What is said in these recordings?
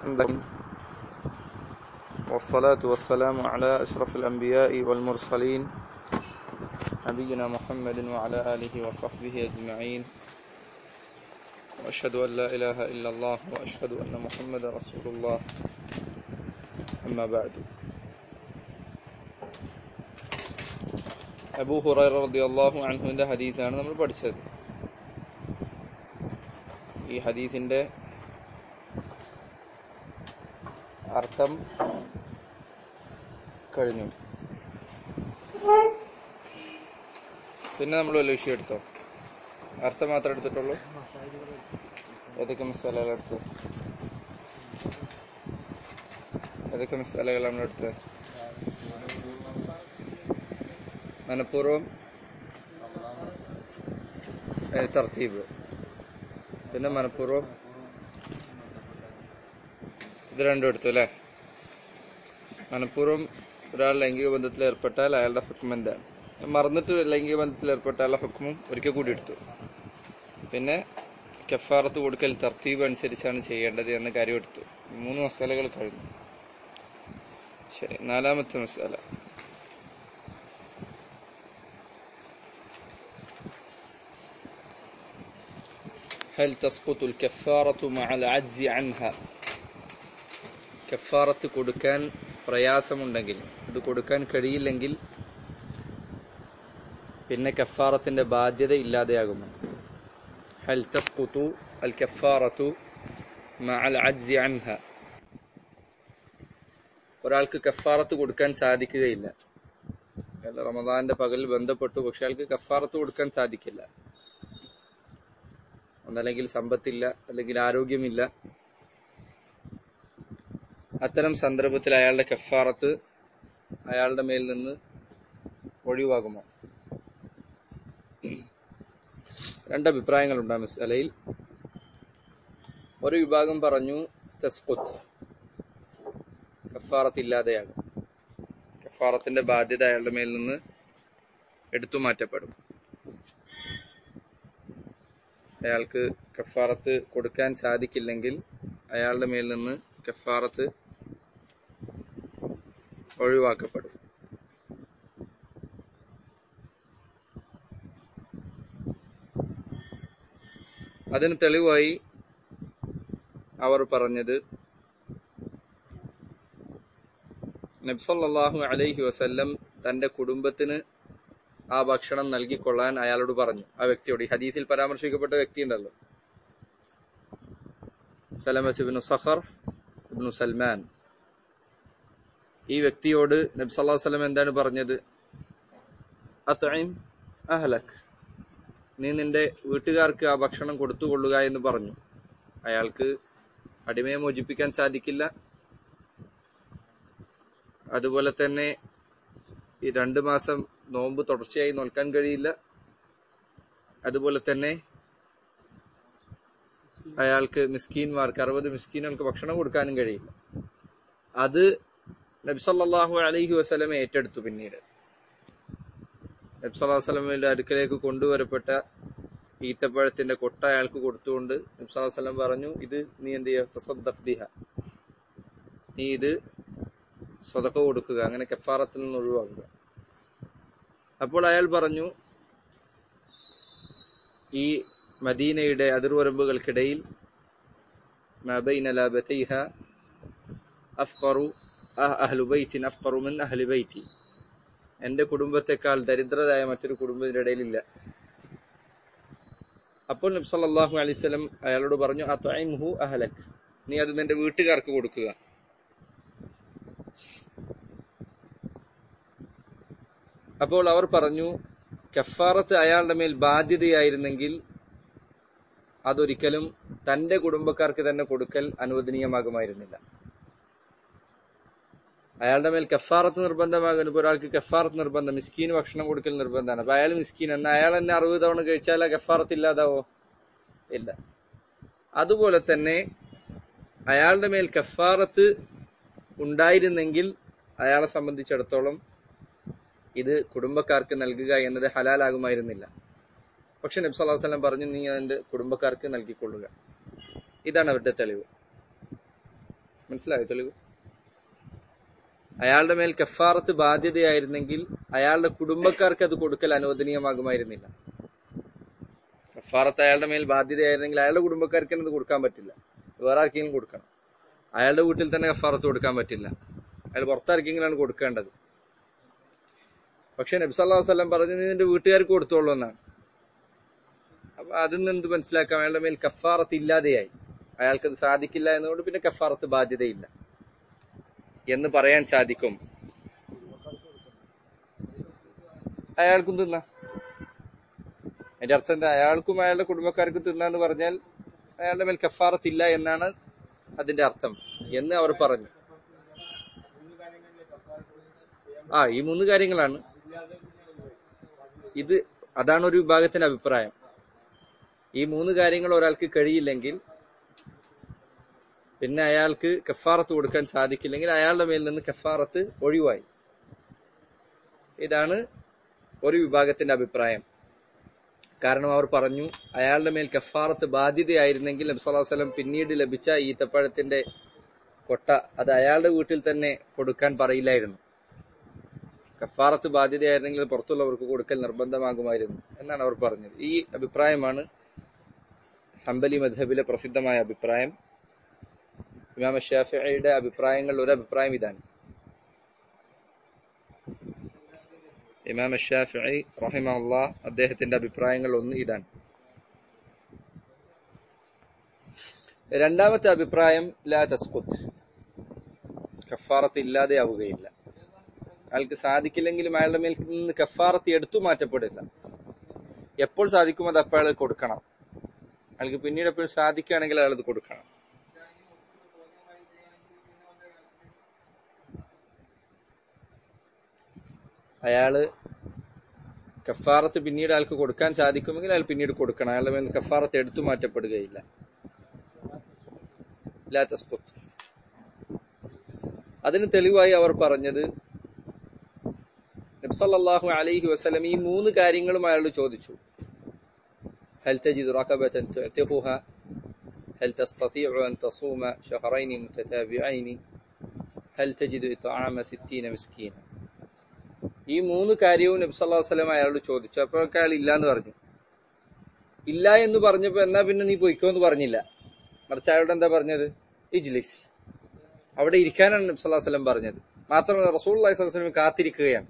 والصلاة والسلام على أشرف الأنبياء والمرسلين نبينا محمد وعلى آله وصحبه أجمعين وأشهد أن لا إله إلا الله وأشهد أن محمد رسول الله أما بعد അബൂ ഹുറൈറ റളിയല്ലാഹു അൻഹുവിന്റെ ഹദീസാണ് നമ്മൾ പഠിച്ചത് ഈ ഹദീസിന്റെ അർത്ഥം കഴിഞ്ഞു പിന്നെ നമ്മൾ വല്ല വിഷയം എടുത്തോ അർത്ഥം മാത്രം എടുത്തിട്ടുള്ളൂ ഏതൊക്കെ മസാലകൾ എടുത്തു ഏതൊക്കെ മസാലകൾ നമ്മൾ എടുത്തത് മനഃപൂർവ്വം തർത്തീബ് പിന്നെ മനഃപൂർവ്വം ഇത് രണ്ടും എടുത്തു അല്ലേ മനഃപൂർവ്വം ഒരാൾ ലൈംഗിക ബന്ധത്തിൽ ഏർപ്പെട്ടാൽ അയാളുടെ ഹുക്കം എന്താണ് മറന്നിട്ട് ലൈംഗിക ബന്ധത്തിൽ ഏർപ്പെട്ടാലുള്ള ഹുക്മും ഒരിക്കൽ കൂടി എടുത്തു പിന്നെ കഫാറത്ത് കൊടുക്കൽ തർത്തീബ് അനുസരിച്ചാണ് ചെയ്യേണ്ടത് എന്ന കാര്യം എടുത്തു മൂന്ന് മസാലകൾ കഴിഞ്ഞു ശരി നാലാമത്തെ മസാല هل تسقط الكفارة مع العجز عنها കഫാറത്ത് കൊടുക്കാൻ പ്രയാസമുണ്ടെങ്കിൽ ഇത് കൊടുക്കാൻ കഴിയില്ലെങ്കിൽ പിന്നെ കഫാറത്തിന്റെ ബാധ്യത ഇല്ലാതെയാകുമോ ഹൽ തസ്കുതു അൽ കഫാറത്തു മഅൽ അജ്സി അൻഹ ഒരാൾക്ക് കഫാറത്ത് കൊടുക്കാൻ സാധിക്കുകയില്ല റമദാന്റെ പകൽ ബന്ധപ്പെട്ടു പക്ഷെ അയാൾക്ക് കഫാറത്ത് കൊടുക്കാൻ സാധിക്കില്ല ഒന്നല്ലെങ്കിൽ സമ്പത്തില്ല അല്ലെങ്കിൽ ആരോഗ്യമില്ല അത്തരം സന്ദർഭത്തിൽ അയാളുടെ കഫാറത്ത് അയാളുടെ മേൽ നിന്ന് ഒഴിവാകുമോ രണ്ടഭിപ്രായങ്ങളുണ്ട് ആ മസലയിൽ ഒരു വിഭാഗം പറഞ്ഞു തസ്കുത്ത് കഫാറത്ത് ഇല്ലാതെയാകും കഫാറത്തിന്റെ ബാധ്യത അയാളുടെ മേൽ നിന്ന് എടുത്തു മാറ്റപ്പെടും അയാൾക്ക് കഫാറത്ത് കൊടുക്കാൻ സാധിക്കില്ലെങ്കിൽ അയാളുടെ മേൽ നിന്ന് കഫാറത്ത് ഒഴിവാക്കപ്പെടും അതിന് തെളിവായി അവർ പറഞ്ഞത് നബ്സല്ലാഹു അലൈഹി വസല്ലം തന്റെ കുടുംബത്തിന് ആ ഭക്ഷണം നൽകിക്കൊള്ളാൻ അയാളോട് പറഞ്ഞു ആ വ്യക്തിയോട് ഈ ഹദീസിൽ പരാമർശിക്കപ്പെട്ട വ്യക്തി ഉണ്ടല്ലോ സലമബിനു സഖർ ഇബ്നു സൽമാൻ ഈ വ്യക്തിയോട് നബി സല്ലല്ലാഹു അലൈഹി വസല്ലം എന്താണ് പറഞ്ഞത് അത്ഇം അഹ്ലക് നീ നിന്റെ വീട്ടുകാർക്ക് ആ ഭക്ഷണം കൊടുത്തുകൊള്ളുക എന്ന് പറഞ്ഞു അയാൾക്ക് അടിമയെ മോചിപ്പിക്കാൻ സാധിക്കില്ല അതുപോലെ തന്നെ ഈ രണ്ടു മാസം നോമ്പ് തുടർച്ചയായി നോൽക്കാൻ കഴിയില്ല അതുപോലെ തന്നെ അയാൾക്ക് മിസ്കീന്മാർക്ക് അറുപത് മിസ്കീനുകൾക്ക് ഭക്ഷണം കൊടുക്കാനും കഴിയില്ല അത് നബ്സല്ലാഹു അലൈഹി വസ്ലമെ ഏറ്റെടുത്തു പിന്നീട് നബ്സല്ലാ വസ്ലമിന്റെ അടുക്കലേക്ക് കൊണ്ടുവരപ്പെട്ട ഈത്തപ്പഴത്തിന്റെ കൊട്ട അയാൾക്ക് കൊടുത്തുകൊണ്ട് നബ്സല്ലാ വസ്ലം പറഞ്ഞു ഇത് നീ എന്ത് ചെയ്യുക നീ ഇത് സ്വതക്ക കൊടുക്കുക അങ്ങനെ കഫാറത്തിൽ നിന്ന് ഒഴിവാക്കുക അപ്പോൾ അയാൾ പറഞ്ഞു ഈ മദീനയുടെ അതിർവരമ്പുകൾക്കിടയിൽ എന്റെ കുടുംബത്തെക്കാൾ ദരിദ്രരായ മറ്റൊരു കുടുംബത്തിന്റെ ഇടയിലില്ല അപ്പോൾ നബ്സല്ലാഹു അലൈവലം അയാളോട് പറഞ്ഞു അത്ഹു അഹലക് നീ അത് നിന്റെ വീട്ടുകാർക്ക് കൊടുക്കുക അപ്പോൾ അവർ പറഞ്ഞു കഫാറത്ത് അയാളുടെ മേൽ ബാധ്യതയായിരുന്നെങ്കിൽ അതൊരിക്കലും തന്റെ കുടുംബക്കാർക്ക് തന്നെ കൊടുക്കൽ അനുവദനീയമാകുമായിരുന്നില്ല അയാളുടെ മേൽ കഫാറത്ത് നിർബന്ധമാകുന്നു ഇപ്പൊ ഒരാൾക്ക് കഫാറത്ത് നിർബന്ധം മിസ്കീന് ഭക്ഷണം കൊടുക്കൽ നിർബന്ധമാണ് അപ്പൊ അയാൾ മിസ്കീൻ എന്നാൽ അയാൾ തന്നെ അറുപത് തവണ കഴിച്ചാൽ ആ കഫാറത്ത് ഇല്ലാതാവോ ഇല്ല അതുപോലെ തന്നെ അയാളുടെ മേൽ കഫാറത്ത് ഉണ്ടായിരുന്നെങ്കിൽ അയാളെ സംബന്ധിച്ചിടത്തോളം ഇത് കുടുംബക്കാർക്ക് നൽകുക എന്നത് ഹലാലാകുമായിരുന്നില്ല പക്ഷെ നബ്സ് അല്ലാഹു വസ്ലം പറഞ്ഞു നീ അതിന്റെ കുടുംബക്കാർക്ക് നൽകിക്കൊള്ളുക ഇതാണ് അവരുടെ തെളിവ് മനസ്സിലായോ തെളിവ് അയാളുടെ മേൽ കഫാറത്ത് ബാധ്യതയായിരുന്നെങ്കിൽ അയാളുടെ കുടുംബക്കാർക്ക് അത് കൊടുക്കൽ അനുവദനീയമാകുമായിരുന്നില്ല കഫാറത്ത് അയാളുടെ മേൽ ബാധ്യതയായിരുന്നെങ്കിൽ അയാളുടെ കുടുംബക്കാർക്ക് അത് കൊടുക്കാൻ പറ്റില്ല വേറെ ആർക്കെങ്കിലും കൊടുക്കണം അയാളുടെ വീട്ടിൽ തന്നെ കഫാറത്ത് കൊടുക്കാൻ പറ്റില്ല അയാൾ പുറത്താർക്കെങ്കിലാണ് കൊടുക്കേണ്ടത് പക്ഷെ നബി സല്ലല്ലാഹു അലൈഹി വസല്ലം പറഞ്ഞു "നീ നിന്റെ വീട്ടുകാർക്ക് കൊടുത്തോളൂ എന്നാണ് അപ്പൊ അതിൽ നിന്ന് എന്ത് മനസ്സിലാക്കാം അയാളുടെ മേൽ കഫാറത്ത് ഇല്ലാതെയായി അയാൾക്കത് സാധിക്കില്ല എന്നതുകൊണ്ട് പിന്നെ കഫാറത്ത് ബാധ്യതയില്ല എന്ന് പറയാൻ സാധിക്കും അയാൾക്കും തിന്നാം അതിന്റെ അർത്ഥം എന്താ അയാൾക്കും അയാളുടെ കുടുംബക്കാർക്കും തിന്നാന്ന് പറഞ്ഞാൽ അയാളുടെ മേൽ കഫാറത്തില്ല എന്നാണ് അതിന്റെ അർത്ഥം എന്ന് അവർ പറഞ്ഞു ആ ഈ മൂന്ന് കാര്യങ്ങളാണ് ഇത് അതാണ് ഒരു വിഭാഗത്തിന്റെ അഭിപ്രായം ഈ മൂന്ന് കാര്യങ്ങൾ ഒരാൾക്ക് കഴിയില്ലെങ്കിൽ പിന്നെ അയാൾക്ക് കഫാറത്ത് കൊടുക്കാൻ സാധിക്കില്ലെങ്കിൽ അയാളുടെ മേൽ നിന്ന് കഫാറത്ത് ഒഴിവായി ഇതാണ് ഒരു വിഭാഗത്തിന്റെ അഭിപ്രായം കാരണം അവർ പറഞ്ഞു അയാളുടെ മേൽ കഫാറത്ത് ബാധ്യതയായിരുന്നെങ്കിൽ നബി സല്ലല്ലാഹു അലൈഹി വസല്ലം പിന്നീട് ലഭിച്ച ഈത്തപ്പഴത്തിന്റെ കൊട്ട അത് അയാളുടെ വീട്ടിൽ തന്നെ കൊടുക്കാൻ പറയില്ലായിരുന്നു കഫാറത്ത് ബാധ്യതയായിരുന്നെങ്കിൽ പുറത്തുള്ളവർക്ക് കൊടുക്കൽ നിർബന്ധമാകുമായിരുന്നു എന്നാണ് അവർ പറഞ്ഞത് ഈ അഭിപ്രായമാണ് ഹംബലി മദ്ഹബിലെ പ്രസിദ്ധമായ അഭിപ്രായം ഇമാം ഷാഫിയുടെ അഭിപ്രായങ്ങളിൽ ഒരു അഭിപ്രായം ഇതാണ് ഇമാം ഷാഫി റഹിമല്ല അദ്ദേഹത്തിന്റെ അഭിപ്രായങ്ങൾ ഒന്ന് ഇതാണ് രണ്ടാമത്തെ അഭിപ്രായം ലാ തസ്കുത്ത് കഫാറത്ത് ഇല്ലാതെയാവുകയില്ല അയാൾക്ക് സാധിക്കില്ലെങ്കിലും അയാളുടെ മേൽ നിന്ന് കഫാറത്ത് എടുത്തു മാറ്റപ്പെടില്ല എപ്പോൾ സാധിക്കും അത് അപ്പോൾ അയാൾ കൊടുക്കണം അയാൾക്ക് പിന്നീട് എപ്പോഴും സാധിക്കുകയാണെങ്കിൽ അയാൾ അത് കൊടുക്കണം അയാള് കഫാറത്ത് പിന്നീട് അയാൾക്ക് കൊടുക്കാൻ സാധിക്കുമെങ്കിൽ അയാൾ പിന്നീട് കൊടുക്കണം അയാളുടെ മേൽ നിന്ന് കഫാറത്ത് എടുത്തു മാറ്റപ്പെടുകയില്ല ലാ തസ്കുത്ത് അതിന് തെളിവായി അവർ പറഞ്ഞത് നബ്സല്ലാഹു അലൈഹി വസല്ലം ഈ മൂന്ന് കാര്യങ്ങളും അയാളോട് ചോദിച്ചു هل تجد رقبة تعتقها هل تستطيع أن تصوم شهرين متتابعين هل تجد إطعام ستين مسكينا ഈ മൂന്ന് കാര്യവും നബി സല്ലല്ലാഹു അലൈഹി വസല്ലം അയാളോട് ചോദിച്ചു അപ്പോഴൊക്കെ അയാൾ ഇല്ല എന്ന് പറഞ്ഞു ഇല്ല എന്ന് പറഞ്ഞപ്പോ എന്നാ പിന്നെ നീ പൊയ്ക്കോ എന്ന് പറഞ്ഞില്ല മറിച്ച് അയാളോട് എന്താ പറഞ്ഞത് ഇജ്ലിസ് അവിടെ ഇരിക്കാനാണ് നബി സല്ലല്ലാഹു അലൈഹി വസല്ലം പറഞ്ഞത് മാത്രമല്ല റസൂൽ അലൈഹി വസല്ലം കാത്തിരിക്കുകയാണ്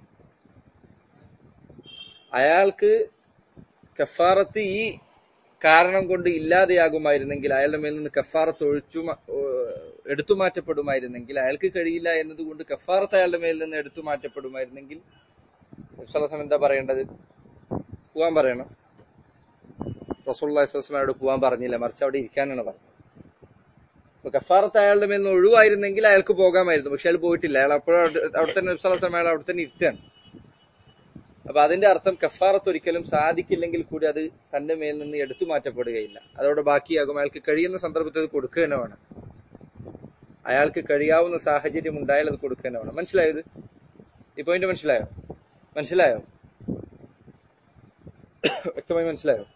അയാൾക്ക് കഫാറത്ത് ഈ കാരണം കൊണ്ട് ഇല്ലാതെയാകുമായിരുന്നെങ്കിൽ അയാളുടെ മേൽ നിന്ന് കഫാറത്ത് ഒഴിച്ചു മാ- ഏഹ് എടുത്തു മാറ്റപ്പെടുമായിരുന്നെങ്കിൽ അയാൾക്ക് കഴിയില്ല എന്നതുകൊണ്ട് കഫാറത്ത് അയാളുടെ മേൽ നിന്ന് എടുത്തു മാറ്റപ്പെടുമായിരുന്നെങ്കിൽ നബ്സല്ലാസ്ലം എന്താ പറയേണ്ടത് പോവാൻ പറയണം റസൂള്ളാഹിസ്ലാമോട് പോവാൻ പറഞ്ഞില്ല മറിച്ച് അവിടെ ഇരിക്കാനാണ് പറഞ്ഞത് അപ്പൊ കഫാറത്ത് അയാളുടെ മേൽ നിന്ന് ഒഴിവായിരുന്നെങ്കിൽ അയാൾക്ക് പോകാമായിരുന്നു പക്ഷെ അയാൾ പോയിട്ടില്ല അയാൾ അപ്പോഴും അവിടെ അവിടെ തന്നെ നബ്സല്ലാസ്ലാം അയാൾ അവിടെ തന്നെ ഇരുത്തുകയാണ് അപ്പൊ അതിന്റെ അർത്ഥം കഫാറത്ത് ഒരിക്കലും സാധിക്കില്ലെങ്കിൽ കൂടി അത് തന്റെ മേൽ നിന്ന് എടുത്തു മാറ്റപ്പെടുകയില്ല അതോടെ ബാക്കിയാകും അയാൾക്ക് കഴിയുന്ന സന്ദർഭത്തിൽ അത് കൊടുക്കുക തന്നെ വേണം അയാൾക്ക് കഴിയാവുന്ന സാഹചര്യം ഉണ്ടായാൽ അത് കൊടുക്കുക തന്നെ വേണം മനസ്സിലായത് ഈ പോയിന്റ് മനസ്സിലായോ മനസ്സിലായോ വ്യക്തമായി മനസ്സിലായോ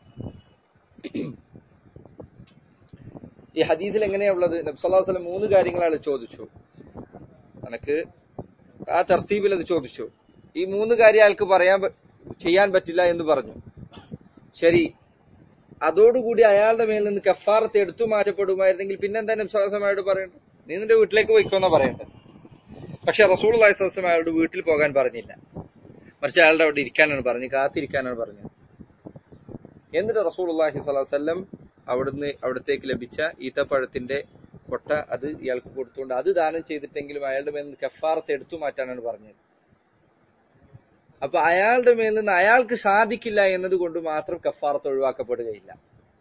ഈ ഹദീസിൽ എങ്ങനെയാ ഉള്ളത് നബ്സല്ലാ വസ്ലം മൂന്ന് കാര്യങ്ങൾ അയാൾ ചോദിച്ചു അനക്ക് ആ തർത്തീബിൽ അത് ചോദിച്ചു ഈ മൂന്ന് കാര്യം അയാൾക്ക് പറയാൻ പ- ചെയ്യാൻ പറ്റില്ല എന്ന് പറഞ്ഞു ശരി അതോടുകൂടി അയാളുടെ മേൽ നിന്ന് കഫാറത്ത് എടുത്തു മാറ്റപ്പെടുമായിരുന്നെങ്കിൽ പിന്നെന്താ നബ്സാസമായോട് പറയേണ്ടത് നീ നിന്റെ വീട്ടിലേക്ക് പോയിക്കോന്നാ പറയേണ്ടത് പക്ഷെ റസൂൾ അലൈഹിസ്ലാം അയാളുടെ വീട്ടിൽ പോകാൻ പറഞ്ഞില്ല മറിച്ച് അയാളുടെ അവിടെ ഇരിക്കാനാണ് പറഞ്ഞത് കാത്തിരിക്കാനാണ് പറഞ്ഞത് എന്നിട്ട് റസൂൽ അള്ളാഹി സ്വലം അവിടുന്ന് അവിടത്തേക്ക് ലഭിച്ച ഈത്തപ്പഴത്തിന്റെ കൊട്ട അത് ഇയാൾക്ക് കൊടുത്തുകൊണ്ട് അത് ദാനം ചെയ്തിട്ടെങ്കിലും അയാളുടെ മേൽ നിന്ന് കഫാറത്ത് എടുത്തു മാറ്റാനാണ് പറഞ്ഞത് അപ്പൊ അയാളുടെ മേൽ നിന്ന് അയാൾക്ക് സാധിക്കില്ല എന്നതുകൊണ്ട് മാത്രം കഫാറത്ത് ഒഴിവാക്കപ്പെടുകയില്ല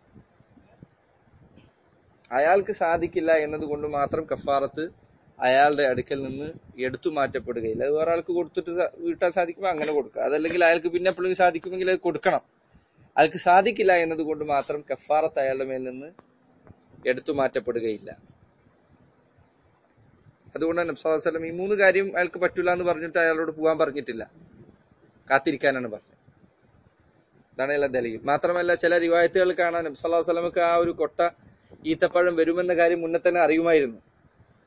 അയാൾക്ക് സാധിക്കില്ല എന്നതുകൊണ്ട് മാത്രം കഫാറത്ത് അയാളുടെ അടുക്കൽ നിന്ന് എടുത്തു മാറ്റപ്പെടുകയില്ല അത് വേറെ ആൾക്ക് കൊടുത്തിട്ട് സ- വീട്ടാൻ സാധിക്കുമ്പോൾ അങ്ങനെ കൊടുക്കുക അതല്ലെങ്കിൽ അയാൾക്ക് പിന്നെ എപ്പോഴും സാധിക്കുമെങ്കിൽ അത് കൊടുക്കണം അയാൾക്ക് സാധിക്കില്ല എന്നതുകൊണ്ട് മാത്രം കഫാറത്ത് അയാളുടെ മേൽ നിന്ന് എടുത്തു മാറ്റപ്പെടുകയില്ല അതുകൊണ്ടാണ് നബ്സ് വസ്ലം ഈ മൂന്ന് കാര്യം അയാൾക്ക് പറ്റൂല എന്ന് പറഞ്ഞിട്ട് അയാളോട് പോകാൻ പറഞ്ഞിട്ടില്ല കാത്തിരിക്കാനാണ് പറഞ്ഞത് ഇതാണ് എല്ലാം ദലീൽ മാത്രമല്ല ചില റിവായത്തുകൾ കാണാൻ നബ്സ് വസ്ലമക്ക് ആ ഒരു കൊട്ട ഈത്തപ്പഴം വരുമെന്ന കാര്യം മുന്നേ തന്നെ അറിയുമായിരുന്നു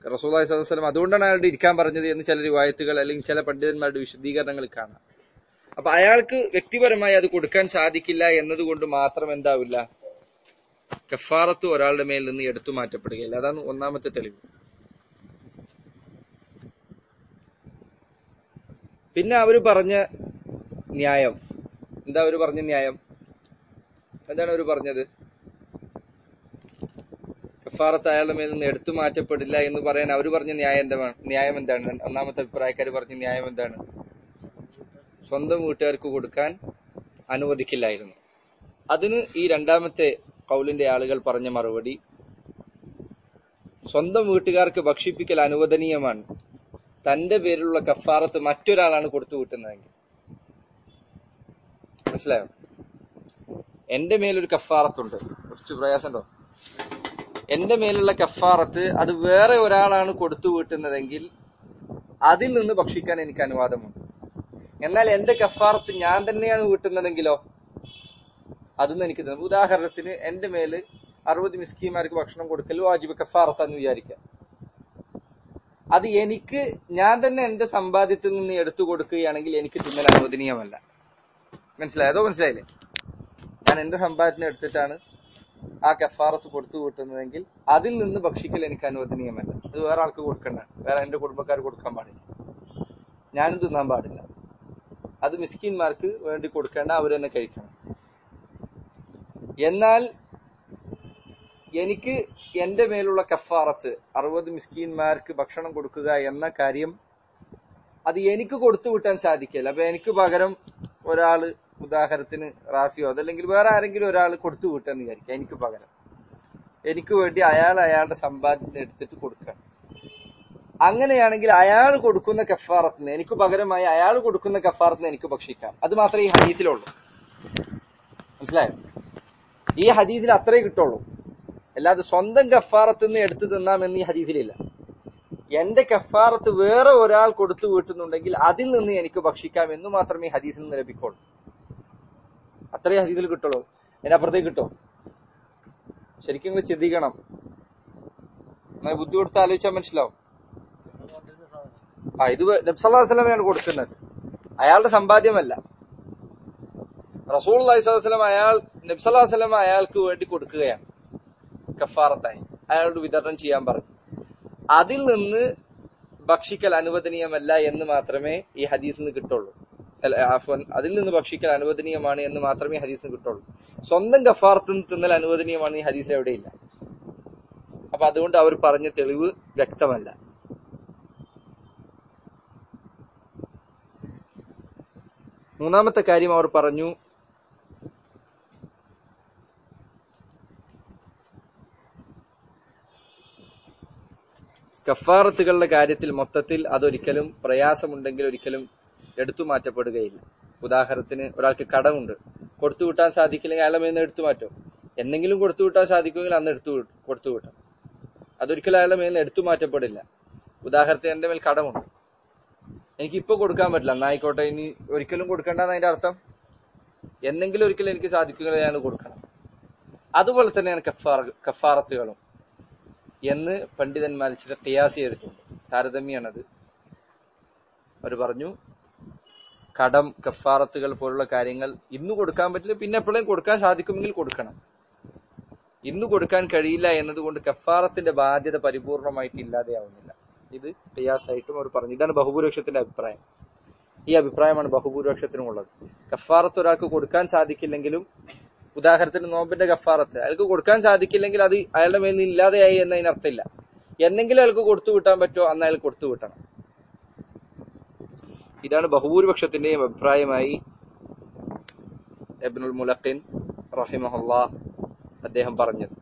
റസൂല്ലായി സ്വലം അതുകൊണ്ടാണ് അയാളുടെ ഇരിക്കാൻ പറഞ്ഞത് എന്ന് ചില റിവായത്തുകൾ അല്ലെങ്കിൽ ചില പണ്ഡിതന്മാരുടെ വിശദീകരണങ്ങൾ കാണാം അപ്പൊ അയാൾക്ക് വ്യക്തിപരമായി അത് കൊടുക്കാൻ സാധിക്കില്ല എന്നതുകൊണ്ട് മാത്രം എന്താവില്ല കഫാറത്ത് ഒരാളുടെ മേൽ നിന്ന് എടുത്തു മാറ്റപ്പെടുകയില്ല അതാണ് ഒന്നാമത്തെ തെളിവ് പിന്നെ അവര് പറഞ്ഞ ന്യായം എന്താ അവര് പറഞ്ഞ ന്യായം എന്താണ് അവര് പറഞ്ഞത് കഫാറത്ത് അയാളുടെ മേൽ നിന്ന് എടുത്തു മാറ്റപ്പെടില്ല എന്ന് പറയാൻ അവര് പറഞ്ഞ ന്യായം എന്താണ് ന്യായം എന്താണ് ഒന്നാമത്തെ അഭിപ്രായക്കാർ പറഞ്ഞ ന്യായം എന്താണ് സ്വന്തം വീട്ടുകാർക്ക് കൊടുക്കാൻ അനുവദിക്കില്ലായിരുന്നു അതിന് ഈ രണ്ടാമത്തെ കൗലിന്റെ ആളുകൾ പറഞ്ഞ മറുപടി സ്വന്തം വീട്ടുകാർക്ക് ഭക്ഷിപ്പിക്കൽ അനുവദനീയമാണ് തന്റെ പേരിലുള്ള കഫാറത്ത് മറ്റൊരാളാണ് കൊടുത്തു വിട്ടുന്നതെങ്കിൽ മനസ്സിലായോ എന്റെ മേലൊരു കഫാറത്തുണ്ട് കുറച്ച് പ്രയാസമുണ്ടോ എന്റെ മേലുള്ള കഫാറത്ത് അത് വേറെ ഒരാളാണ് കൊടുത്തു വീട്ടുന്നതെങ്കിൽ അതിൽ നിന്ന് ഭക്ഷിക്കാൻ എനിക്ക് അനുവാദമുണ്ട് എന്നാൽ എന്റെ കഫാറത്ത് ഞാൻ തന്നെയാണ് വീട്ടുന്നതെങ്കിലോ അതൊന്നും എനിക്ക് തന്നെ ഉദാഹരണത്തിന് എന്റെ മേല് അറുപത് മിസ്കിമാർക്ക് ഭക്ഷണം കൊടുക്കൽ വാജിബ് കഫാറത്താന്ന് വിചാരിക്കാം അത് എനിക്ക് ഞാൻ തന്നെ എന്റെ സമ്പാദ്യത്തിൽ നിന്ന് എടുത്തു കൊടുക്കുകയാണെങ്കിൽ എനിക്ക് തിന്നൽ അനുവദനീയമല്ല മനസ്സിലായതോ മനസ്സിലായില്ലേ ഞാൻ എന്റെ സമ്പാദ്യത്തിന് എടുത്തിട്ടാണ് ആ കഫാറത്ത് കൊടുത്തു കൂട്ടുന്നതെങ്കിൽ അതിൽ നിന്ന് ഭക്ഷിക്കൽ എനിക്ക് അനുവദനീയമല്ല അത് വേറെ ആൾക്ക് കൊടുക്കണ്ട വേറെ എന്റെ കുടുംബക്കാർ കൊടുക്കാൻ പാടില്ല ഞാനും തിന്നാൻ പാടില്ല അത് മിസ്കിന്മാർക്ക് വേണ്ടി കൊടുക്കേണ്ട അവർ തന്നെ കഴിക്കണം എന്നാൽ എനിക്ക് എന്റെ മേലുള്ള കഫാറത്ത് അറുപത് മിസ്കീന്മാർക്ക് ഭക്ഷണം കൊടുക്കുക എന്ന കാര്യം അത് എനിക്ക് കൊടുത്തു വിട്ടാൻ സാധിക്കില്ല അപ്പൊ എനിക്ക് പകരം ഒരാള് ഉദാഹരണത്തിന് റാഫിയോ അതല്ലെങ്കിൽ വേറെ ആരെങ്കിലും ഒരാൾ കൊടുത്തു വിട്ടെന്ന് വിചാരിക്കാം എനിക്ക് പകരം എനിക്ക് വേണ്ടി അയാൾ അയാളുടെ സമ്പാദ്യത്തിന് എടുത്തിട്ട് കൊടുക്കുക അങ്ങനെയാണെങ്കിൽ അയാൾ കൊടുക്കുന്ന കഫാറത്തിന് എനിക്ക് പകരമായി അയാൾ കൊടുക്കുന്ന കഫാറത്തിന് എനിക്ക് ഭക്ഷിക്കാം അത് മാത്രമേ ഈ ഹദീസിലുള്ളൂ മനസ്സിലായോ ഈ ഹദീസിൽ അത്രേ കിട്ടുള്ളൂ അല്ലാതെ സ്വന്തം കഫാറത്ത് നിന്ന് എടുത്തു തിന്നാമെന്ന് ഈ ഹദീസിലില്ല എന്റെ കഫാറത്ത് വേറെ ഒരാൾ കൊടുത്തു വീട്ടുന്നുണ്ടെങ്കിൽ അതിൽ നിന്ന് എനിക്ക് ഭക്ഷിക്കാം എന്ന് മാത്രമേ ഈ ഹദീസിൽ നിന്ന് ലഭിക്കുള്ളൂ അത്രേ ഹദീസിൽ കിട്ടുള്ളൂ അതിന്റെ അപ്പുറത്തേക്ക് കിട്ടോ ശരിക്കും നിങ്ങൾ ചിന്തിക്കണം എന്നാൽ ബുദ്ധി കൊടുത്ത് ആലോചിച്ചാൽ മനസ്സിലാവും ആ ഇത് നബ്സല്ലാസ്ലമയാണ് കൊടുക്കുന്നത് അയാളുടെ സമ്പാദ്യമല്ല റസൂൽ അലൈഹിസ്ലാം അയാൾ നബ്സല്ലാസ്ലം അയാൾക്ക് വേണ്ടി കൊടുക്കുകയാണ് കഫാറത്തായി അയാളോട് വിതരണം ചെയ്യാൻ പറഞ്ഞു അതിൽ നിന്ന് ഭക്ഷിക്കൽ അനുവദനീയമല്ല എന്ന് മാത്രമേ ഈ ഹദീസിൽ നിന്ന് കിട്ടുള്ളൂ അല്ല, ആഫ്വൻ, അതിൽ നിന്ന് ഭക്ഷിക്കൽ അനുവദനീയമാണ് എന്ന് മാത്രമേ ഈ ഹദീസിന് കിട്ടുള്ളൂ സ്വന്തം കഫാറത്ത് തിന്നൽ അനുവദനീയമാണ് ഈ ഹദീസിൽ എവിടെയില്ല അപ്പൊ അതുകൊണ്ട് അവർ പറഞ്ഞ തെളിവ് വ്യക്തമല്ല മൂന്നാമത്തെ കാര്യം അവർ പറഞ്ഞു കഫാറത്തുകളുടെ കാര്യത്തിൽ മൊത്തത്തിൽ അതൊരിക്കലും പ്രയാസമുണ്ടെങ്കിൽ ഒരിക്കലും എടുത്തു മാറ്റപ്പെടുകയില്ല ഉദാഹരണത്തിന് ഒരാൾക്ക് കടമുണ്ട് കൊടുത്തു വിട്ടാൻ സാധിക്കില്ലെങ്കിൽ അയാളെ മേന്ന് എടുത്തു മാറ്റും എന്തെങ്കിലും കൊടുത്തു വിട്ടാൻ സാധിക്കുമെങ്കിൽ അന്ന് എടുത്തു വി- കൊടുത്തു വിട്ടാം അതൊരിക്കലും അയാളുടെ മേന്ന് എടുത്തു മാറ്റപ്പെടില്ല ഉദാഹരണത്തിന് എന്റെ മേൽ കടമുണ്ട് എനിക്ക് ഇപ്പൊ കൊടുക്കാൻ പറ്റില്ല എന്നായിക്കോട്ടെ ഇനി ഒരിക്കലും കൊടുക്കേണ്ടെന്ന് അതിന്റെ അർത്ഥം എന്നെങ്കിലും ഒരിക്കലും എനിക്ക് സാധിക്കുമെങ്കിൽ ഞാൻ കൊടുക്കണം അതുപോലെ തന്നെയാണ് കഫാർ കഫാറത്തുകളും എന്ന് പണ്ഡിതന്മാർ ചില ഖിയാസ് ചെയ്തിട്ടുണ്ട് താരതമ്യാണത് അവർ പറഞ്ഞു കടം കഫാറത്തുകൾ പോലുള്ള കാര്യങ്ങൾ ഇന്ന് കൊടുക്കാൻ പറ്റില്ല പിന്നെ എപ്പോഴും കൊടുക്കാൻ സാധിക്കുമെങ്കിൽ കൊടുക്കണം ഇന്ന് കൊടുക്കാൻ കഴിയില്ല എന്നതുകൊണ്ട് കഫാറത്തിന്റെ ബാധ്യത പരിപൂർണമായിട്ട് ഇല്ലാതെയാവുന്നില്ല ഇത് ഖിയാസായിട്ടും അവർ പറഞ്ഞു ഇതാണ് ബഹുഭൂരിപക്ഷത്തിന്റെ അഭിപ്രായം ഈ അഭിപ്രായമാണ് ബഹുഭൂരിപക്ഷത്തിനും ഉള്ളത് കഫാറത്ത് ഒരാൾക്ക് കൊടുക്കാൻ സാധിക്കില്ലെങ്കിലും ഉദാഹരണത്തിന് നോമ്പിന്റെ കഫാറത്ത് അയാൾക്ക് കൊടുക്കാൻ സാധിക്കില്ലെങ്കിൽ അത് അയാളുടെ മേൽ നിന്ന് ഇല്ലാതെയായി എന്നതിന് അർത്ഥമില്ല എന്നെങ്കിലും അയാൾക്ക് കൊടുത്തു വിട്ടാൻ പറ്റുമോ അന്ന് അയാൾ കൊടുത്തു വിട്ടണം ഇതാണ് ബഹുഭൂരിപക്ഷത്തിന്റെയും അഭിപ്രായമായി എബ്നുൽ മുലഖിൻ റഹിമഹുല്ലാ അദ്ദേഹം പറഞ്ഞത്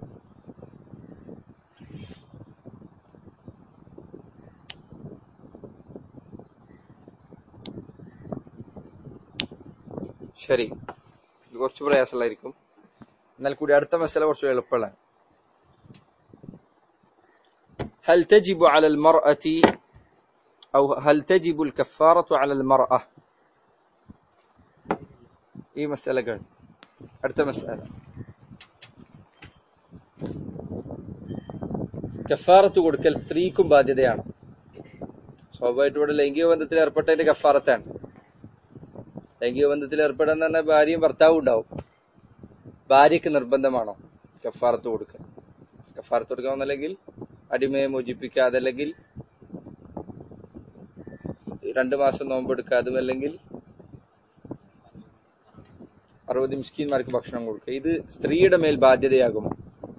ശരി ഇത് കുറച്ച് പ്രയാസമുള്ളായിരിക്കും എന്നാൽ കൂടി അടുത്ത മസല കുറച്ച് എളുപ്പമാണ് هل تجب على المرأة أو هل تجب الكفارة على المرأة ഈ മസലകൾ അടുത്ത മസല കഫാറത്ത് കൊടുക്കൽ സ്ത്രീക്കും ബാധ്യതയാണ് സ്വാഭാവികമായിട്ട് ഇവിടെ ലൈംഗിക ബന്ധത്തിൽ ഏർപ്പെട്ടതിന്റെ കഫാറത്താണ് ലൈംഗിക ബന്ധത്തിൽ ഏർപ്പെടാൻ തന്നെ ഭാര്യയും ഭർത്താവും ഉണ്ടാവും ഭാര്യക്ക് നിർബന്ധമാണോ കഫാറത്ത് കൊടുക്കൽ കഫാറത്ത് കൊടുക്കാമെന്നല്ലെങ്കിൽ അടിമയെ മോചിപ്പിക്കുക അതല്ലെങ്കിൽ രണ്ടു മാസം നോമ്പെടുക്കുക അതുമല്ലെങ്കിൽ അറുപത് മിസ്കീന്മാർക്ക് ഭക്ഷണം കൊടുക്കുക ഇത് സ്ത്രീയുടെ മേൽ ബാധ്യതയാകുമോ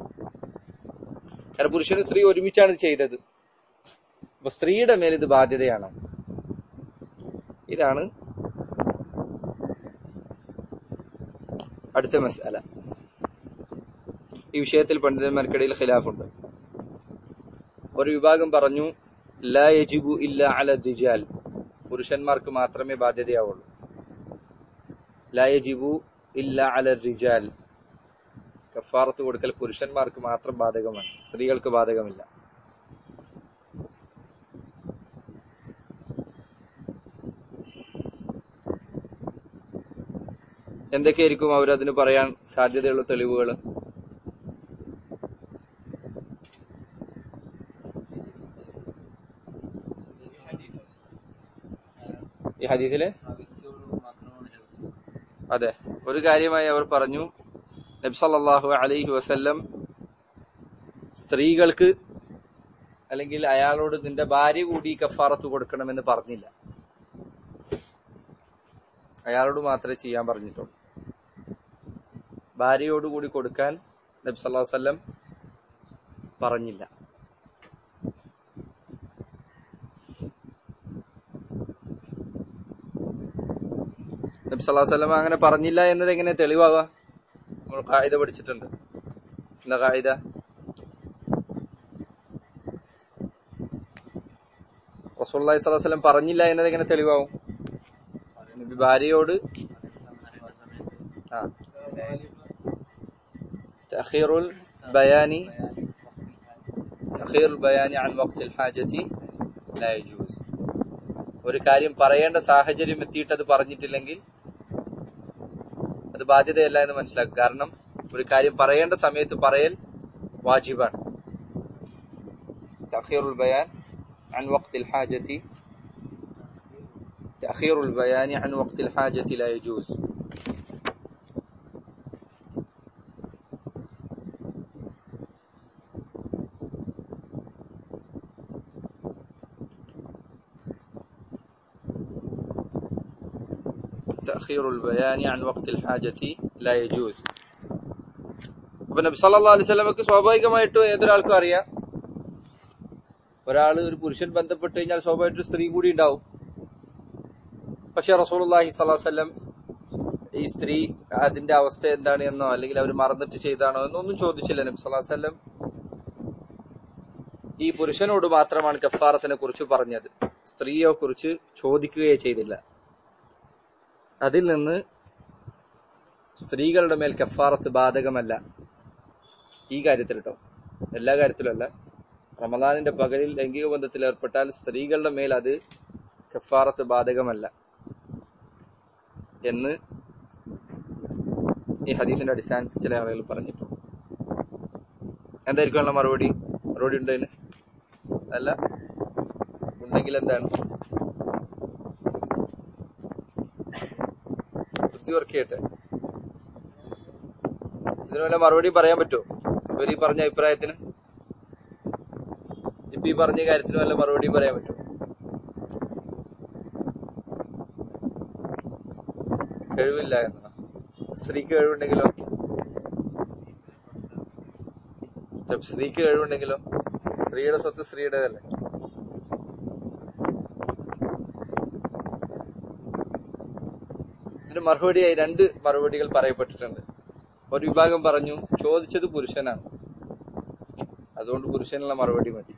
കാരണം പുരുഷനും സ്ത്രീ ഒരുമിച്ചാണ് ഇത് ചെയ്തത് അപ്പൊ സ്ത്രീയുടെ മേൽ ഇത് ബാധ്യതയാണോ ഇതാണ് അടുത്ത മസാല ഈ വിഷയത്തിൽ പണ്ഡിതന്മാർക്കിടയിൽ ഖിലാഫുണ്ട് ഒരു വിഭാഗം പറഞ്ഞു ലാ യജിബു ഇല്ല അല ദിജാൽ പുരുഷന്മാർക്ക് മാത്രമേ ബാധ്യതയാവുള്ളൂ ലാ യജിബു ഇല്ല അല റിജാൽ കഫാറത്ത് കൊടുക്കൽ പുരുഷന്മാർക്ക് മാത്രം ബാധകമാണ് സ്ത്രീകൾക്ക് ബാധകമില്ല എന്തൊക്കെയായിരിക്കും അവർ അതിന് പറയാൻ സാധ്യതയുള്ള തെളിവുകൾ ഈ ഹദീസിലെ അതെ ഒരു കാര്യമായി അവർ പറഞ്ഞു നബ്സല്ലാഹു അലൈഹി വസല്ലം സ്ത്രീകൾക്ക് അല്ലെങ്കിൽ അയാളോട് നിന്റെ ഭാര്യ കൂടി കഫാറത്ത് കൊടുക്കണമെന്ന് പറഞ്ഞില്ല അയാളോട് മാത്രമേ ചെയ്യാൻ പറഞ്ഞിട്ടുള്ളൂ ഭാര്യയോട് കൂടി കൊടുക്കാൻ നബി സല്ലല്ലാഹു അലൈഹി വസല്ലം പറഞ്ഞില്ല നബി സല്ലല്ലാഹു അലൈഹി വസല്ലം അങ്ങനെ പറഞ്ഞില്ല എന്നത് എങ്ങനെ തെളിവാകാം നമ്മൾ കായിക പഠിച്ചിട്ടുണ്ട് എന്താ കായിക റസൂലുള്ളാഹി സ്വല്ലല്ലാഹു അലൈഹി വസല്ലം പറഞ്ഞില്ല എന്നത് എങ്ങനെ തെളിവാകും നബി ഭാര്യയോട് ആ تأخير البيان تأخير البيان عن وقت الحاجة لا يجوز ഒരു കാര്യം പറയേണ്ട സാഹചര്യം എത്തിയിട്ട് അത് പറഞ്ഞിട്ടില്ലെങ്കിൽ അത് ബാധ്യതയല്ല എന്ന് മനസ്സിലാക്കുക കാരണം ഒരു കാര്യം പറയേണ്ട സമയത്ത് പറയൽ വാജിബാണ് تأخير البيان عن وقت الحاجة تأخير البيان عن وقت الحاجة لا يجوز تأخير البيان عن وقت الحاجة لا يجوز അപ്പൊ നബി സല്ലല്ലാഹു അലൈഹി വസല്ലമക്ക് സ്വാഭാവികമായിട്ടും ഏതൊരാൾക്കും അറിയാം ഒരാൾ ഒരു പുരുഷൻ ബന്ധപ്പെട്ട് കഴിഞ്ഞാൽ സ്വാഭാവികമായിട്ടും സ്ത്രീ കൂടി ഉണ്ടാവും പക്ഷെ റസൂലുള്ളാഹി സ്വല്ലല്ലാഹു അലൈഹി വസല്ലം ഈ സ്ത്രീ അതിന്റെ അവസ്ഥ എന്താണ് എന്നോ അല്ലെങ്കിൽ അവർ മറന്നിട്ട് ചെയ്താണോ എന്നൊന്നും ചോദിച്ചില്ല നബി സല്ലല്ലാഹു അലൈഹി വസല്ലം ഈ പുരുഷനോട് മാത്രമാണ് കഫാറത്തിനെ കുറിച്ച് പറഞ്ഞത് സ്ത്രീയെ കുറിച്ച് ചോദിക്കുകയേ ചെയ്തില്ല അതിൽ നിന്ന് സ്ത്രീകളുടെ മേൽ കഫാറത്ത് ബാധകമല്ല ഈ കാര്യത്തിൽ കേട്ടോ എല്ലാ കാര്യത്തിലും അല്ല റമദാനിന്റെ പകലിൽ ലൈംഗിക ബന്ധത്തിൽ ഏർപ്പെട്ടാൽ സ്ത്രീകളുടെ മേൽ അത് കഫാറത്ത് ബാധകമല്ല എന്ന് ഈ ഹദീസിന്റെ അടിസ്ഥാനത്തിൽ ചില ആളുകൾ പറഞ്ഞിട്ടുണ്ട് എന്തായിരിക്കും മറുപടി മറുപടി ഉണ്ടതിന് അല്ല ഉണ്ടെങ്കിൽ എന്താണ് ബുദ്ധി വർക്ക് ചെയ്യട്ടെ ഇതിന് വല്ല മറുപടി പറയാൻ പറ്റുമോ ഇവർ ഈ പറഞ്ഞ അഭിപ്രായത്തിന് ഇപ്പൊ ഈ പറഞ്ഞ കാര്യത്തിന് വല്ല മറുപടി പറയാൻ പറ്റുമോ കഴിവില്ല എന്നാ സ്ത്രീക്ക് കഴിവുണ്ടെങ്കിലോ സ്ത്രീക്ക് കഴിവുണ്ടെങ്കിലോ സ്ത്രീയുടെ സ്വത്ത് സ്ത്രീയുടേതല്ലേ ഇതിന് മറുപടിയായി രണ്ട് മറുപടികൾ പറയപ്പെട്ടിട്ടുണ്ട് ഒരു വിഭാഗം പറഞ്ഞു ചോദിച്ചത് പുരുഷനാണ് അതുകൊണ്ട് പുരുഷനുള്ള മറുപടി മതി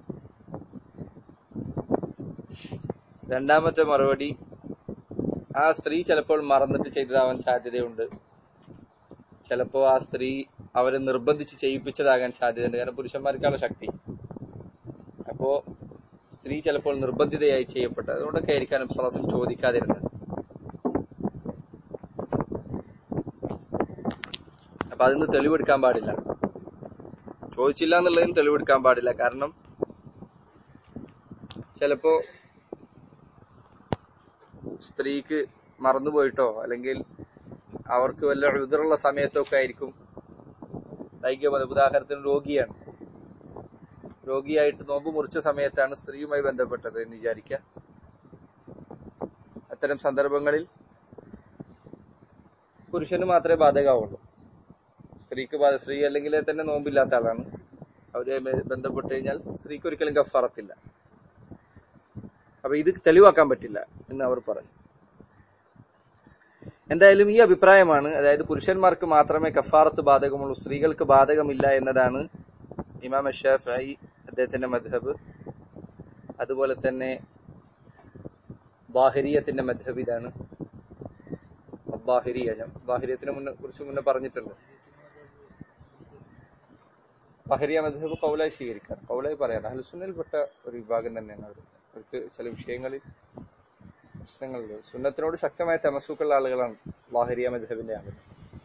രണ്ടാമത്തെ മറുപടി ആ സ്ത്രീ ചിലപ്പോൾ മറന്നിട്ട് ചെയ്തതാവാൻ സാധ്യതയുണ്ട് ചിലപ്പോ ആ സ്ത്രീ അവരെ നിർബന്ധിച്ച് ചെയ്യിപ്പിച്ചതാകാൻ സാധ്യതയുണ്ട് കാരണം പുരുഷന്മാർക്കാണ് ശക്തി അപ്പോ സ്ത്രീ ചിലപ്പോൾ നിർബന്ധിതയായി ചെയ്യപ്പെട്ടത് അതുകൊണ്ടൊക്കെ ആയിരിക്കാം സലാസം ചോദിക്കാതിരുന്നത് അപ്പൊ അതിന് തെളിവെടുക്കാൻ പാടില്ല ചോദിച്ചില്ല എന്നുള്ളതിന് തെളിവെടുക്കാൻ പാടില്ല കാരണം ചിലപ്പോ സ്ത്രീക്ക് മറന്നുപോയിട്ടോ അല്ലെങ്കിൽ അവർക്ക് വല്ല എഴുതറുള്ള സമയത്തൊക്കെ ആയിരിക്കും ലൈംഗിക ഉദാഹരണത്തിന് രോഗിയാണ് രോഗിയായിട്ട് നോമ്പ് മുറിച്ച സമയത്താണ് സ്ത്രീയുമായി ബന്ധപ്പെട്ടത് എന്ന് വിചാരിക്കുക അത്തരം സന്ദർഭങ്ങളിൽ പുരുഷന് മാത്രമേ ബാധകമാവുള്ളൂ സ്ത്രീക്ക് ബാധ സ്ത്രീ അല്ലെങ്കിൽ തന്നെ നോമ്പില്ലാത്ത ആളാണ് അവരെ ബന്ധപ്പെട്ട് കഴിഞ്ഞാൽ സ്ത്രീക്ക് ഒരിക്കലും കഫാറത്തില്ല അപ്പൊ ഇത് തെളിവാക്കാൻ പറ്റില്ല എന്ന് അവർ പറഞ്ഞു എന്തായാലും ഈ അഭിപ്രായമാണ് അതായത് പുരുഷന്മാർക്ക് മാത്രമേ കഫാറത്ത് ബാധകമുള്ളൂ സ്ത്രീകൾക്ക് ബാധകമില്ല എന്നതാണ് ഇമാം ഷാഫി അദ്ദേഹത്തിന്റെ മദ്ഹബ് അതുപോലെ തന്നെ ബാഹിരിയത്തിന്റെ മദ്ഹബ് ഇതാണ് ബാഹിരിയ ഞാൻ ബാഹിരിയത്തിനെ മുന്നേ കുറിച്ച് മുന്നേ പറഞ്ഞിട്ടുണ്ട് ബഹരിയ മദ്ഹബ് കൗലായി സ്വീകരിക്കാൻ കൗലായി പറയാൻ അഹ്ലുസുന്നയിൽപ്പെട്ട ഒരു വിഭാഗം തന്നെയാണ് അവർ അവർക്ക് ചില വിഷയങ്ങളിൽ പ്രശ്നങ്ങളുണ്ട് സുന്നത്തിനോട് ശക്തമായ തമസൂക്കുള്ള ആളുകളാണ് ബാഹരിയ മദ്ഹബിന്റെ ആളുകൾ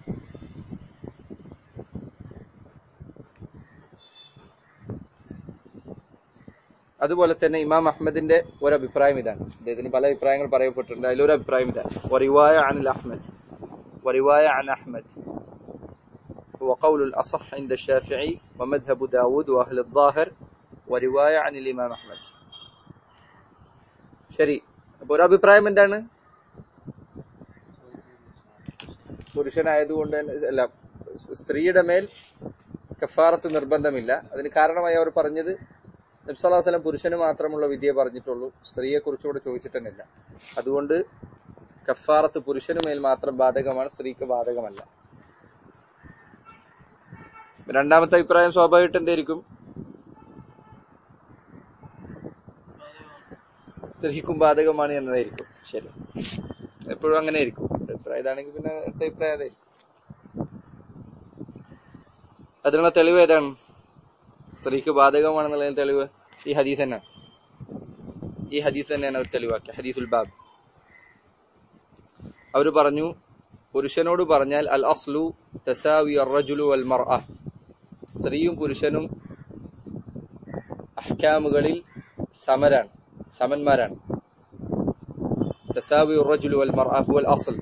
അതുപോലെ തന്നെ ഇമാം അഹമ്മദിന്റെ ഒരു അഭിപ്രായം ഇതാണ് അദ്ദേഹത്തിന് പല അഭിപ്രായങ്ങൾ പറയപ്പെട്ടിട്ടുണ്ട് അതിലൊരു അഭിപ്രായം ഇതാണ് വറിവായ അനിൽ അഹമ്മദ് വറിവായ അൻ അഹമ്മദ് وقول الأصح عند الشافعي ومذهب داود وأهل الظاهر ورواية عن الإمام أحمد ശരി അപ്പൊ ഒരു അഭിപ്രായം എന്താണ് പുരുഷനായതുകൊണ്ട് തന്നെ അല്ല സ്ത്രീയുടെ മേൽ കഫാറത്ത് നിർബന്ധമില്ല അതിന് കാരണമായി അവർ പറഞ്ഞത് നബ്സലാസ്ലം പുരുഷന് മാത്രമുള്ള വിധിയെ പറഞ്ഞിട്ടുള്ളൂ സ്ത്രീയെ കുറിച്ചുകൂടെ ചോദിച്ചിട്ടുന്നില്ല അതുകൊണ്ട് കഫാറത്ത് പുരുഷന് മേൽ മാത്രം ബാധകമാണ് സ്ത്രീക്ക് ബാധകമല്ല രണ്ടാമത്തെ അഭിപ്രായം സ്വാഭാവികമായിട്ട് എന്തായിരിക്കും സ്ത്രീക്കും ബാധകമാണ് എന്നതായിരിക്കും ശരി എപ്പോഴും അങ്ങനെ ആയിരിക്കും അഭിപ്രായം ഇതാണെങ്കിൽ പിന്നെ അടുത്ത അഭിപ്രായം അതായിരിക്കും അതിനുള്ള തെളിവ് ഏതാണ് സ്ത്രീക്ക് ബാധകമാണെന്നുള്ളതിന് തെളിവ് ഈ ഹദീസ് തന്നെയാണ് ഈ ഹദീസ് തന്നെയാണ് അവർ തെളിവാക്കിയ ഹദീസുൽ ബാബ് അവർ പറഞ്ഞു പുരുഷനോട് പറഞ്ഞാൽ അൽ അസ്ലു തസാവി അറജുലു അൽ മർ സ്ത്രീയും പുരുഷനും അഹ്കാമുകളിൽ സമരാണ് സമന്മാരാണ് തസാവി ഉറജുലു അൽ മർ അൽ അസൽ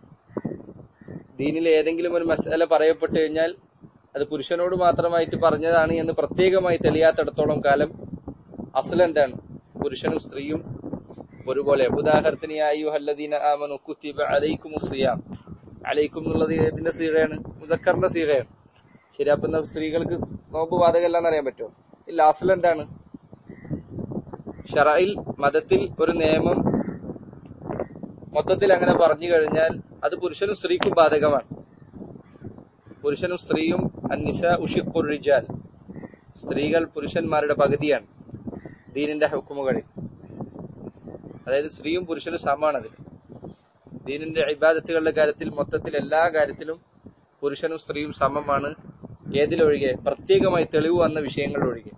ദീനിൽ ഏതെങ്കിലും ഒരു മസല പറയപ്പെട്ടു കഴിഞ്ഞാൽ അത് പുരുഷനോട് മാത്രമായിട്ട് പറഞ്ഞതാണ് എന്ന് പ്രത്യേകമായി തെളിയാത്തിടത്തോളം കാലം അസൽ എന്താണ് പുരുഷനും സ്ത്രീയും ഒരുപോലെ ഉദാഹരണത്തിന് അയ്യുഹല്ലദീന ആമനു കുത്തിബ അലൈക്കും സിയാം അലൈക്കും എന്നുള്ളത് ഏതിന്റെ സീറയാണ് മുദക്കറിന്റെ സീറയാണ് ശരി അപ്പൊ എന്നാ സ്ത്രീകൾക്ക് നോമ്പ് ബാധകമല്ല എന്നറിയാൻ പറ്റുമോ ഇല്ല അസൽ എന്താണ് ഷറയിൽ മതത്തിൽ ഒരു നിയമം മൊത്തത്തിൽ അങ്ങനെ പറഞ്ഞു കഴിഞ്ഞാൽ അത് പുരുഷനും സ്ത്രീക്കും ബാധകമാണ് പുരുഷനും സ്ത്രീയും അന്നിസ ഉഷിഖുർ റിജാൽ സ്ത്രീകൾ പുരുഷന്മാരുടെ പകുതിയാണ് ദീനിന്റെ ഹുക്കുമുകളിൽ അതായത് സ്ത്രീയും പുരുഷനും സമാണതിൽ ദീനിന്റെ ഇബാദത്തുകളുടെ കാര്യത്തിൽ മൊത്തത്തിൽ എല്ലാ കാര്യത്തിലും പുരുഷനും സ്ത്രീയും സമമാണ് ഏതിലൊഴികെ പ്രത്യേകമായി തെളിവ് വന്ന വിഷയങ്ങൾ ഒഴികെ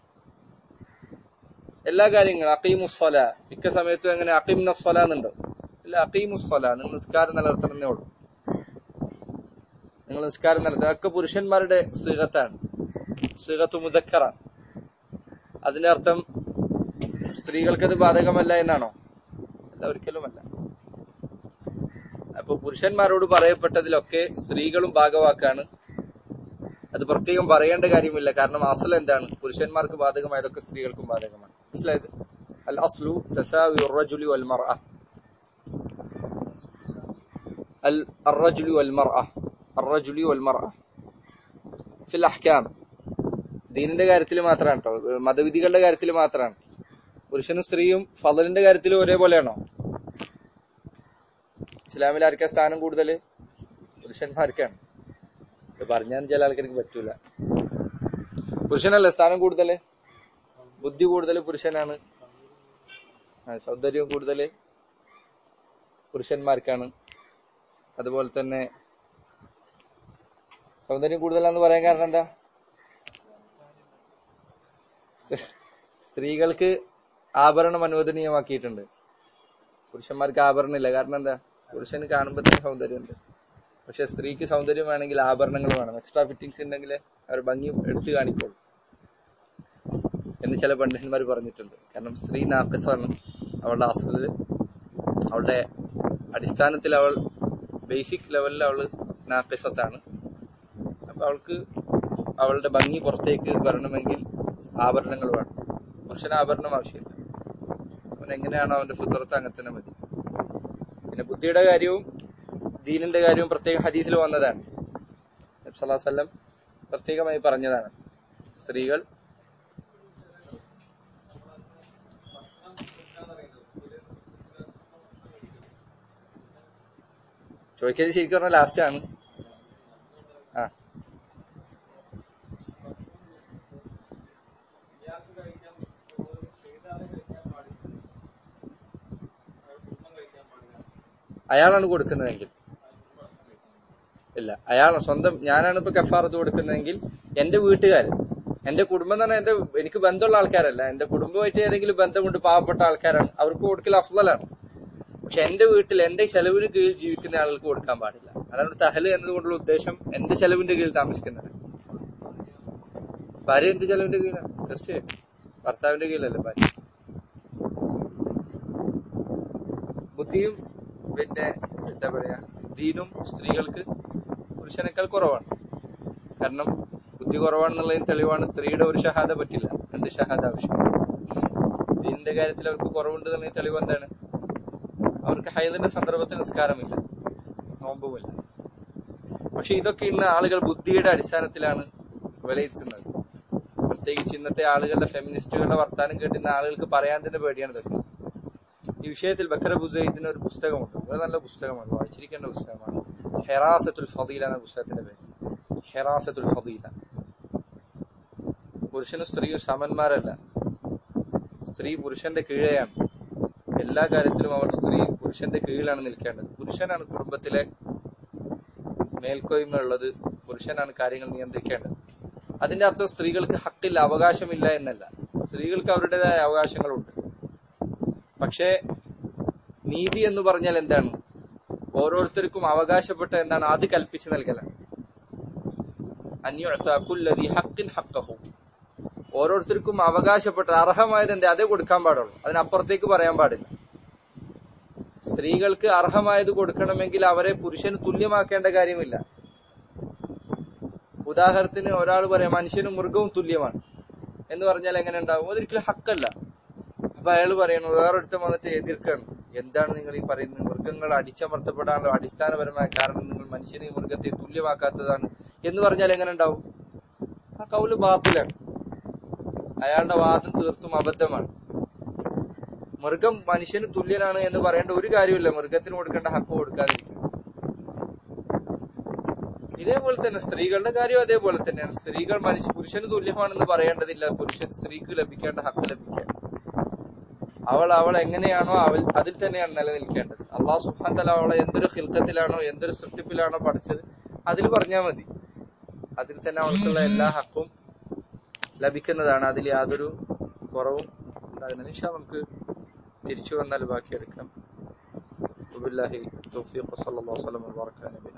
എല്ലാ കാര്യങ്ങളും അക്കീമുസ്സല മിക്ക സമയത്തും എങ്ങനെ അക്കീം നസ്സല എന്നുണ്ടോ ഇല്ല അക്കീമുസ്സല നിങ്ങൾ നിസ്കാരം നിലനിർത്തണമെന്നേ ഉള്ളൂ നിങ്ങൾ നിസ്കാരം നടത്തുക അതൊക്കെ പുരുഷന്മാരുടെ സീഹത്താണ് സീഹത്ത് മുദക്കറാണ് അതിന്റെ അർത്ഥം സ്ത്രീകൾക്കത് ബാധകമല്ല എന്നാണോ അല്ല ഒരിക്കലുമല്ല അപ്പൊ പുരുഷന്മാരോട് പറയപ്പെട്ടതിലൊക്കെ സ്ത്രീകളും ഭാഗവാക്കാണ് അത് പ്രത്യേകം പറയേണ്ട കാര്യമില്ല കാരണം അസൽ എന്താണ് പുരുഷന്മാർക്ക് ബാധകമായതൊക്കെ സ്ത്രീകൾക്കും ബാധകമാണ് മനസ്സിലായത് അൽ അസ്ലു തസാവി الرجل والمرأة الرجل والمرأة الرجل والمرأة في الأحكام ദീനിന്റെ കാര്യത്തിൽ മാത്രമാണ് കേട്ടോ മതവിധികളുടെ കാര്യത്തിൽ മാത്രമാണ് പുരുഷനും സ്ത്രീയും ഫലലിന്റെ കാര്യത്തിൽ ഒരേപോലെയാണോ ഇസ്ലാമിൽ ആർക്കാ സ്ഥാനം കൂടുതൽ പുരുഷന്മാർക്കാണ് ഇത് പറഞ്ഞാൽ ചില ആൾക്കാർക്ക് പറ്റൂല പുരുഷനല്ലേ സ്ഥാനം കൂടുതൽ ബുദ്ധി കൂടുതൽ പുരുഷനാണ് സൗന്ദര്യം കൂടുതൽ പുരുഷന്മാർക്കാണ് അതുപോലെ തന്നെ സൗന്ദര്യം കൂടുതലാന്ന് പറയാൻ കാരണം എന്താ സ്ത്രീകൾക്ക് ആഭരണം അനുവദനീയമാക്കിയിട്ടുണ്ട് പുരുഷന്മാർക്ക് ആഭരണം ഇല്ല കാരണം എന്താ പുരുഷന് കാണുമ്പോ തന്നെ സൗന്ദര്യമുണ്ട് പക്ഷെ സ്ത്രീക്ക് സൗന്ദര്യം വേണമെങ്കിൽ ആഭരണങ്ങൾ വേണം എക്സ്ട്രാ ഫിറ്റിംഗ്സ് ഉണ്ടെങ്കിൽ അവർ ഭംഗി എടുത്തു കാണിക്കോളൂ എന്ന് ചില പണ്ഡിതന്മാർ പറഞ്ഞിട്ടുണ്ട് കാരണം സ്ത്രീ നാക്കസാണ് അവളുടെ അസലിൽ അവളുടെ അടിസ്ഥാനത്തിൽ അവൾ ബേസിക് ലെവലിൽ അവൾ നാക്കസത്താണ് അപ്പൊ അവൾക്ക് അവളുടെ ഭംഗി പുറത്തേക്ക് വരണമെങ്കിൽ ആഭരണങ്ങൾ വേണം പുരുഷന് ആഭരണം ആവശ്യമില്ല അവൻ എങ്ങനെയാണോ അവന്റെ ഫിത്രത്ത് അങ്ങനെ തന്നെ മതി പിന്നെ ബുദ്ധിയുടെ കാര്യവും ദീനിന്റെ കാര്യവും പ്രത്യേക ഹദീസിൽ വന്നതാണ് നബി സല്ലല്ലാഹു അലൈഹി വസല്ലം പ്രത്യേകമായി പറഞ്ഞതാണ് സ്ത്രീകൾ ചോദിക്കുന്നത് ശരിക്കും പറഞ്ഞാൽ ലാസ്റ്റ് ആണ് ആ അയാളാണ് കൊടുക്കുന്നതെങ്കിൽ ഇല്ല അയാൾ സ്വന്തം ഞാനാണ് ഇപ്പൊ കഫാറത്ത് കൊടുക്കുന്നതെങ്കിൽ എന്റെ വീട്ടുകാരൻ എന്റെ കുടുംബം എന്ന് പറഞ്ഞാൽ എന്റെ എനിക്ക് ബന്ധമുള്ള ആൾക്കാരല്ല എന്റെ കുടുംബമായിട്ട് ഏതെങ്കിലും ബന്ധമുണ്ട് പാവപ്പെട്ട ആൾക്കാരാണ് അവർക്ക് കൊടുക്കൽ അഫ്ലലാണ് പക്ഷെ എന്റെ വീട്ടിൽ എന്റെ ചെലവിന് കീഴിൽ ജീവിക്കുന്ന ആളുകൾക്ക് കൊടുക്കാൻ പാടില്ല അതാണ് തഹല് എന്നതുകൊണ്ടുള്ള ഉദ്ദേശം എന്റെ ചെലവിന്റെ കീഴിൽ താമസിക്കുന്നവർ ഭാര്യ എന്റെ ചെലവിന്റെ കീഴിലാണ് തീർച്ചയായും ഭർത്താവിന്റെ കീഴിലല്ലേ ഭാര്യ ബുദ്ധിയും പിന്നെ എന്താ പറയാ ദീനും സ്ത്രീകൾക്ക് പുരുഷനേക്കാൾ കുറവാണ് കാരണം ബുദ്ധി കുറവാണെന്നുള്ളതിന് തെളിവാണ് സ്ത്രീയുടെ ഒരു ഷഹാദ പറ്റില്ല രണ്ട് ഷഹാദ ആവശ്യം ദീനിന്റെ കാര്യത്തിൽ അവർക്ക് കുറവുണ്ട് എന്നുള്ളതിന് തെളിവ് എന്താണ് അവർക്ക് ഹൈദിന്റെ സന്ദർഭത്തിൽ നിസ്കാരമില്ല നോമ്പുമില്ല പക്ഷെ ഇതൊക്കെ ഇന്ന് ആളുകൾ ബുദ്ധിയുടെ അടിസ്ഥാനത്തിലാണ് വിലയിരുത്തുന്നത് പ്രത്യേകിച്ച് ഇന്നത്തെ ആളുകളുടെ ഫെമിനിസ്റ്റുകളുടെ വർത്താനം കേട്ടുന്ന ആളുകൾക്ക് പറയാൻ തന്നെ പേടിയാണ് ഇതൊക്കെ ഈ വിഷയത്തിൽ ബക്കർ ബുസൈദിന് ഒരു പുസ്തകമുണ്ട് അത് നല്ല പുസ്തകമാണ് വായിച്ചിരിക്കേണ്ട പുസ്തകമാണ് ഹെറാസത്തുൽ ഫദീല എന്ന പുസ്തകത്തിന്റെ പേര് ഹെറാസത്തുൽ ഫദീല പുരുഷനും സ്ത്രീയും സമന്മാരല്ല സ്ത്രീ പുരുഷന്റെ കീഴെയാണ് എല്ലാ കാര്യത്തിലും അവർ സ്ത്രീ പുരുഷന്റെ കീഴിലാണ് നിൽക്കേണ്ടത് പുരുഷനാണ് കുടുംബത്തിലെ മേൽക്കോയ്മ ഉള്ളത് പുരുഷനാണ് കാര്യങ്ങൾ നിയന്ത്രിക്കേണ്ടത് അതിന്റെ അർത്ഥം സ്ത്രീകൾക്ക് ഹക്കില്ല അവകാശമില്ല എന്നല്ല സ്ത്രീകൾക്ക് അവരുടേതായ അവകാശങ്ങളുണ്ട് പക്ഷേ നീതി എന്ന് പറഞ്ഞാൽ എന്താണ് ഓരോരുത്തർക്കും അവകാശപ്പെട്ട എന്താണ് അത് കൽപ്പിച്ചു നൽകലാണ് അന്യുഅത്താക്കുല്ലദി ഹക്കിൻ ഹക്കഹു ഓരോരുത്തർക്കും അവകാശപ്പെട്ടത് അർഹമായത് എന്താ അതേ കൊടുക്കാൻ പാടുള്ളൂ അതിനപ്പുറത്തേക്ക് പറയാൻ പാടില്ല സ്ത്രീകൾക്ക് അർഹമായത് കൊടുക്കണമെങ്കിൽ അവരെ പുരുഷന് തുല്യമാക്കേണ്ട കാര്യമില്ല ഉദാഹരണത്തിന് ഒരാൾ പറയാം മനുഷ്യനും മൃഗവും തുല്യമാണ് എന്ന് പറഞ്ഞാൽ എങ്ങനെ ഉണ്ടാവും അതൊരിക്കലും ഹക്കല്ല അപ്പൊ അയാൾ പറയണു വേറൊരുത്തം വന്നിട്ട് എതിർക്കാണ് എന്താണ് നിങ്ങൾ ഈ പറയുന്നത് മൃഗങ്ങൾ അടിച്ചമർത്തപ്പെടാനുള്ള അടിസ്ഥാനപരമായ കാരണം നിങ്ങൾ മനുഷ്യനെ മൃഗത്തെ തുല്യമാക്കാത്തതാണ് എന്ന് പറഞ്ഞാൽ എങ്ങനെ ഉണ്ടാവും ആ കൗല് ബാത്തിലാണ് അയാളുടെ വാദം തീർത്തും അബദ്ധമാണ് മൃഗം മനുഷ്യന് തുല്യനാണ് എന്ന് പറയേണ്ട ഒരു കാര്യമില്ല മൃഗത്തിന് കൊടുക്കേണ്ട ഹക്ക് കൊടുക്കാതിരിക്കും ഇതേപോലെ തന്നെ സ്ത്രീകളുടെ കാര്യം അതേപോലെ തന്നെയാണ് സ്ത്രീകൾ മനുഷ്യ പുരുഷന് തുല്യമാണെന്ന് പറയേണ്ടതില്ല പുരുഷൻ സ്ത്രീക്ക് ലഭിക്കേണ്ട ഹക്ക് ലഭിക്കാൻ അവൾ അവൾ എങ്ങനെയാണോ അവൾ അതിൽ തന്നെയാണ് നിലനിൽക്കേണ്ടത് അള്ളാഹു സുഹാൻ തല അവളെ എന്തൊരു ഹിൽക്കത്തിലാണോ എന്തൊരു സൃഷ്ടിപ്പിലാണോ പഠിച്ചത് അതിൽ പറഞ്ഞാൽ മതി അതിൽ തന്നെ അവൾക്കുള്ള എല്ലാ ഹക്കും ലഭിക്കുന്നതാണ് അതിൽ യാതൊരു കുറവും ഉണ്ടാകുന്നില്ല ഇൻഷാ നമുക്ക് തിരിച്ചു വന്നാൽ ബാക്കിയെടുക്കാം وبالله التوفيق وصلى الله وسلم وبارك على نبينا